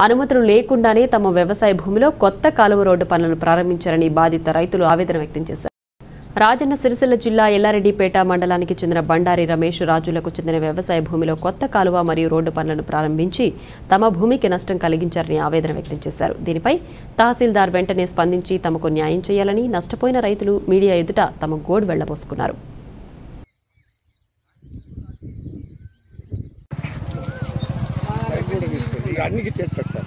అనుమతులు లేకుండానే తమ వ్యవసాయ భూమిలో కొత్త కాలువ రోడ్డు పనులను ప్రారంభించారని బాధిత రైతులు ఆవేదన వ్యక్తం చేశారు రాజన్న సిరిసిల్ల జిల్లా ఎల్లారెడ్డిపేట మండలానికి చెందిన బండారి రమేష్ రాజులకు చెందిన వ్యవసాయ భూమిలో కొత్త కాలువ మరియు రోడ్డు పనులను ప్రారంభించి తమ భూమికి నష్టం కలిగించారని ఆవేదన వ్యక్తం చేశారు దీనిపై తహసీల్దార్ వెంటనే స్పందించి తమకు న్యాయం చేయాలని నష్టపోయిన రైతులు మీడియా ఎదుట తమ గోడు వెళ్లబోసుకున్నారు ఇక అన్ని చేస్తారు సార్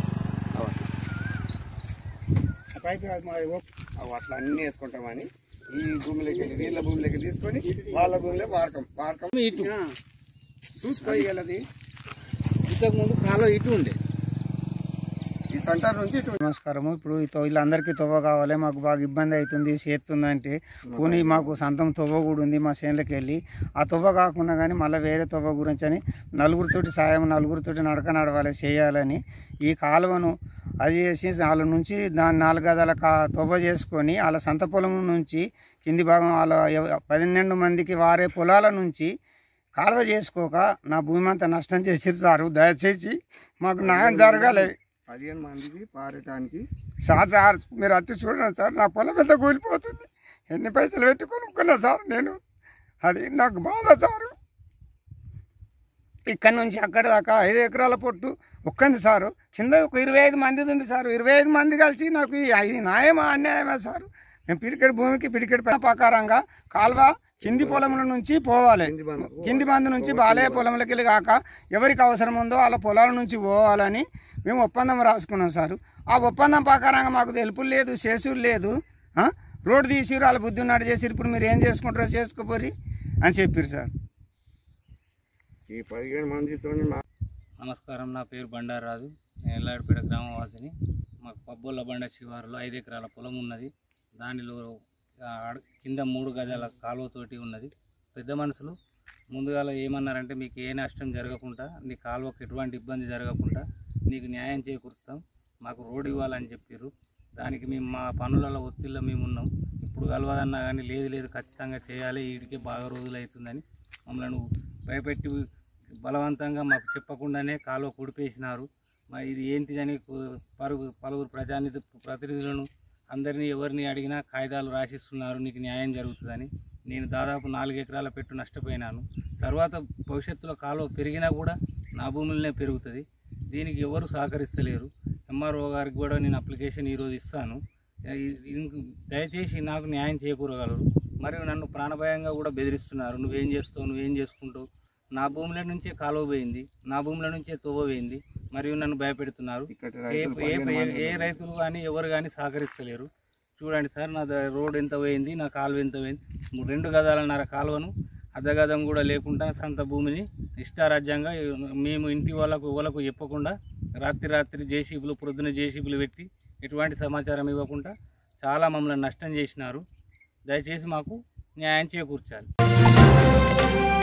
అయితే అది మా ఏవో అవి అట్లా అన్ని వేసుకుంటామని ఈ భూమిలోకి వెళ్ళి వీళ్ళ భూమిలోకి తీసుకొని వాళ్ళ భూమిలో వాడకం వాడకం ఇటు చూసిపోయి వెళ్ళది ఇంతకు ముందు కాలం ఇటు ఉండే ఈ సెంటర్ నుంచి ఇటు నమస్కారము ఇప్పుడు ఈ తొ- వీళ్ళందరికీ తొవ్వ కావాలి మాకు బాగా ఇబ్బంది అవుతుంది చేస్తుంది అంటే పోనీ మాకు సొంతం తొవ్వ కూడా ఉంది మా చేనులకి వెళ్ళి ఆ తొవ్వ కాకుండా కానీ మళ్ళీ వేరే తొవ్వ గురించి అని నలుగురితోటి సాయం నలుగురితోటి నడక నడవాలి చేయాలని ఈ కాలువను అది చేసి వాళ్ళ నుంచి దాని నాలుగు గదాల కా తొవ్వ చేసుకొని వాళ్ళ సంత పొలం నుంచి కింది భాగం వాళ్ళ ఎవ- పన్నెండు మందికి వారే పొలాల నుంచి కాలువ చేసుకోక నా భూమి అంతా నష్టం చేసిర్రు దయచేసి మాకు న్యాయం జరగాలి పదిహేను మందికి పారటానికి సార్ సార్ మీరు వచ్చి చూడండి సార్ నా పొలం ఎంత కూలిపోతుంది ఎన్ని పైసలు పెట్టి కొనుక్కున్నా సార్ నేను అది నాకు బాధ సారు ఇక్కడ నుంచి అక్కడ దాకా ఐదు ఎకరాల పొట్టు ఒక్కంది సారు కింద ఒక ఇరవై ఐదు మంది ఉంది సార్ ఇరవై ఐదు మంది కలిసి నాకు ఈ- ఇది న్యాయమా అన్యాయమా సార్ మేము పిడికెట్ భూమికి పిడికెట్ ప్రకారంగా కాల్వ కింది పొలముల నుంచి పోవాలి కింది బంధు నుంచి బాలయ్య పొలంలోకి వెళ్ళి కాక ఎవరికి అవసరం ఉందో వాళ్ళ పొలాల నుంచి పోవాలని మేము ఒప్పందం రాసుకున్నాం సార్ ఆ ఒప్పందం ప్రకారంగా మాకు తెలుపులు లేదు చేసుడు లేదు ఆ? రోడ్డు తీసిరు వాళ్ళ బుద్ధి ఉన్నాడు చేసిరు ఇప్పుడు మీరు ఏం చేసుకుంటారో చేసుకోపోరి అని చెప్పారు సార్ ఈ పదిహేను మందితో మా నమస్కారం నా పేరు బండారాజు నేను ఎల్లాడిపేట గ్రామవాసిని మాకు పబ్బోళ్ళ బండ శివారులో ఐదు ఎకరాల పొలం ఉన్నది దానిలో ఆ, అడ- కింద మూడు గజాల కాలువతోటి ఉన్నది పెద్ద మనుషులు ముందుగా ఏమన్నారంటే మీకు ఏ నష్టం జరగకుండా నీ కాలువకు ఎటువంటి ఇబ్బంది జరగకుండా నీకు న్యాయం చేకూరుస్తాం మాకు రోడ్ ఇవ్వాలని చెప్పారు దానికి మేము మా పనులలో ఒత్తిడిలో మేము ఉన్నాం ఇప్పుడు కలవదన్నా కానీ లేదు లేదు ఖచ్చితంగా చేయాలి వీడికే బాగా రోజులు అవుతుందని మమ్మల్ని భయపెట్టి బలవంతంగా మాకు చెప్పకుండానే కాలువ కుడిపేసినారు మరి ఇది ఏంటిదని కు- పరుగు పలువురు ప్రజానిధి ప్రతినిధులను అందరినీ ఎవరిని అడిగినా కాగితాలు రాసిస్తున్నారు నీకు న్యాయం జరుగుతుందని నేను దాదాపు నాలుగు ఎకరాల పెట్టు నష్టపోయినాను తర్వాత భవిష్యత్తులో కాలువ పెరిగినా కూడా నా భూములనే పెరుగుతుంది దీనికి ఎవరు సహకరిస్తలేరు ఎంఆర్ఓ గారికి కూడా నేను అప్లికేషన్ ఈరోజు ఇస్తాను ఇ- ఇంక దయచేసి నాకు న్యాయం చేకూరగలరు మరియు నన్ను ప్రాణభయంగా కూడా బెదిరిస్తున్నారు నువ్వేం చేస్తావు నువ్వేం చేసుకుంటావు నా భూముల నుంచే కాలువ పోయింది నా భూముల నుంచే తోవ పోయింది మరియు నన్ను భయపెడుతున్నారు ఇక్కడ ఏ రైతులు ఏ- పదిహేను ఏ- మంది ఏ ఉన్నారు. రైతులు కానీ ఎవరు కానీ సహకరిస్తలేరు చూడండి సార్ నా ద- రోడ్ ఎంత పోయింది నా కాలువ ఎంత పోయింది ము- రెండు గదాలన్నర కాలువను అర్ధగదం కూడా లేకుండా సంత భూమిని ఇష్టారాజ్యంగా మేము ఇంటి వాళ్ళకు ఎవలకు చెప్పకుండా రాత్రి రాత్రి జేసీబీలు ప్రొద్దున జేసీబీలు పెట్టి ఎటువంటి సమాచారం ఇవ్వకుండా చాలా మమ్మల్ని నష్టం చేసినారు దయచేసి మాకు న్యాయం చేకూర్చాలి